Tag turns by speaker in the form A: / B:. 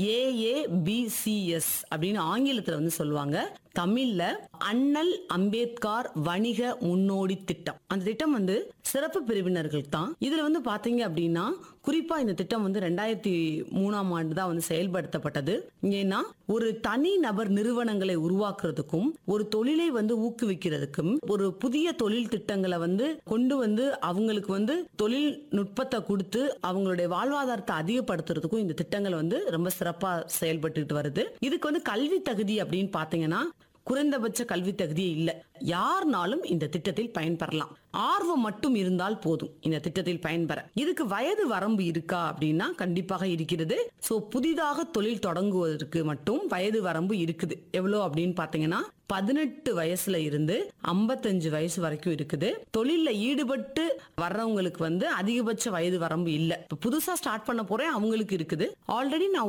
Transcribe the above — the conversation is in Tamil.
A: ஏஏபிசிஎஸ் அப்படின்னு ஆங்கிலத்துல வந்து சொல்லுவாங்க தமிழ்ல அண்ணல் அம்பேத்கர் வணிக முன்னோடி திட்டம் அந்த திட்டம் வந்து சிறப்பு பிரிவினர்கள் தான் இதுல வந்து பாத்தீங்க அப்படின்னா குறிப்பா இந்த திட்டம் வந்து ரெண்டாயிரத்தி மூணாம் ஆண்டு தான் வந்து செயல்படுத்தப்பட்டது ஏன்னா ஒரு தனி நபர் நிறுவனங்களை உருவாக்குறதுக்கும் ஒரு தொழிலை வந்து ஊக்குவிக்கிறதுக்கும் ஒரு புதிய தொழில் திட்டங்களை வந்து கொண்டு வந்து அவங்களுக்கு வந்து தொழில்நுட்பத்தை கொடுத்து அவங்களுடைய வாழ்வாதாரத்தை அதிகப்படுத்துறதுக்கும் இந்த திட்டங்கள் வந்து ரொம்ப சிறப்பா செயல்பட்டுட்டு வருது இதுக்கு வந்து கல்வி தகுதி அப்படின்னு பாத்தீங்கன்னா குறைந்தபட்ச கல்வி தகுதியே இல்ல யார்னாலும் இந்த திட்டத்தில் பயன்பெறலாம் ஆர்வம் மட்டும் இருந்தால் போதும் இந்த திட்டத்தில் பயன்பெற இதுக்கு வயது வரம்பு இருக்கா அப்படின்னா கண்டிப்பாக இருக்கிறது சோ புதிதாக தொழில் தொடங்குவதற்கு மட்டும் வயது வரம்பு இருக்குது எவ்வளவு அப்படின்னு பாத்தீங்கன்னா பதினெட்டு வயசுல இருந்து 55 வயசு வரைக்கும் இருக்குது தொழில்ல ஈடுபட்டு வர்றவங்களுக்கு வந்து அதிகபட்ச வயது வரம்பு இல்ல இப்ப புதுசா ஸ்டார்ட் பண்ண போறேன் அவங்களுக்கு இருக்குது ஆல்ரெடி நான்